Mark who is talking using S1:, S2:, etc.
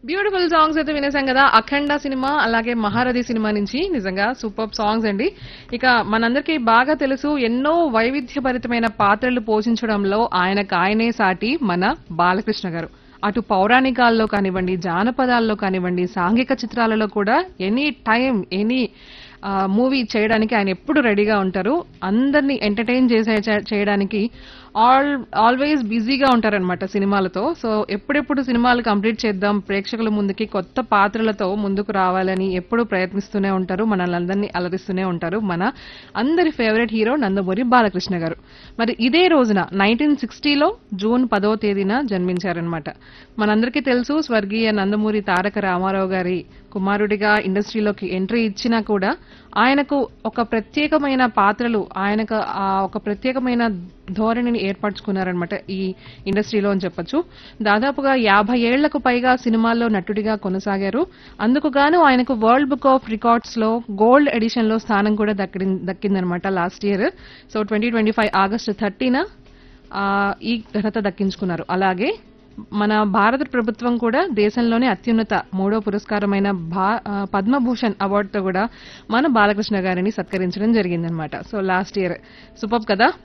S1: beautiful songs అయితే వినేసాం కదా అఖండ cinema అలాగే మహారథి సినిమా నుంచి నిజంగా సూపర్ సాంగ్స్ అండి ఇక మనందరికీ బాగా తెలుసు ఎన్నో వైవిధ్యభరితమైన పాత్రలు పోషించడంలో ఆయనకు ఆయనే సాటి మన బాలకృష్ణ గారు అటు పౌరాణికాల్లో కానివ్వండి జానపదాల్లో కానివ్వండి సాంఘిక చిత్రాలలో కూడా ఎనీ టైం ఎనీ మూవీ చేయడానికి ఆయన ఎప్పుడు రెడీగా ఉంటారు అందరినీ ఎంటర్టైన్ చేసే చే- చేయడానికి ఆల్ ఆల్వేస్ బిజీగా ఉంటారనమాట సినిమాలతో సో ఎప్పుడెప్పుడు సినిమాలు కంప్లీట్ చేద్దాం ప్రేక్షకుల ముందుకి కొత్త పాత్రలతో ముందుకు రావాలని ఎప్పుడు ప్రయత్నిస్తూనే ఉంటారు మనల్ని అందరినీ అలరిస్తూనే ఉంటారు మన అందరి ఫేవరెట్ హీరో నందమూరి బాలకృష్ణ గారు మరి ఇదే రోజున నైన్టీన్ సిక్స్టీలో జూన్ పదో తేదీన జన్మించారనమాట మనందరికీ తెలుసు స్వర్గీయ నందమూరి తారక రామారావు గారి కుమారుడిగా ఇండస్ట్రీలోకి ఎంట్రీ ఇచ్చినా కూడా ఆయనకు ఒక ప్రత్యేకమైన పాత్రలు ఆయనకు ఆ ఒక ప్రత్యేకమైన ధోరణిని ఏర్పరచుకున్నారనమాట ఈ ఇండస్ట్రీలో అని చెప్పొచ్చు దాదాపుగా యాభై ఏళ్లకు పైగా సినిమాల్లో నటుడిగా కొనసాగారు అందుకు గాను ఆయనకు వరల్డ్ బుక్ ఆఫ్ రికార్డ్స్ లో గోల్డ్ ఎడిషన్ లో స్థానం కూడా దక్కి దక్కిందనమాట last year so twenty twenty five August thirteen ఈ ఘనత దక్కించుకున్నారు అలాగే మన భారత ప్రభుత్వం కూడా దేశంలోనే అత్యున్నత మూడో పురస్కారమైన భా ఆ, పద్మభూషణ్ అవార్డుతో కూడా మన బాలకృష్ణ గారిని సత్కరించడం జరిగిందనమాట సో లాస్ట్ ఇయర్ సూపర్ కదా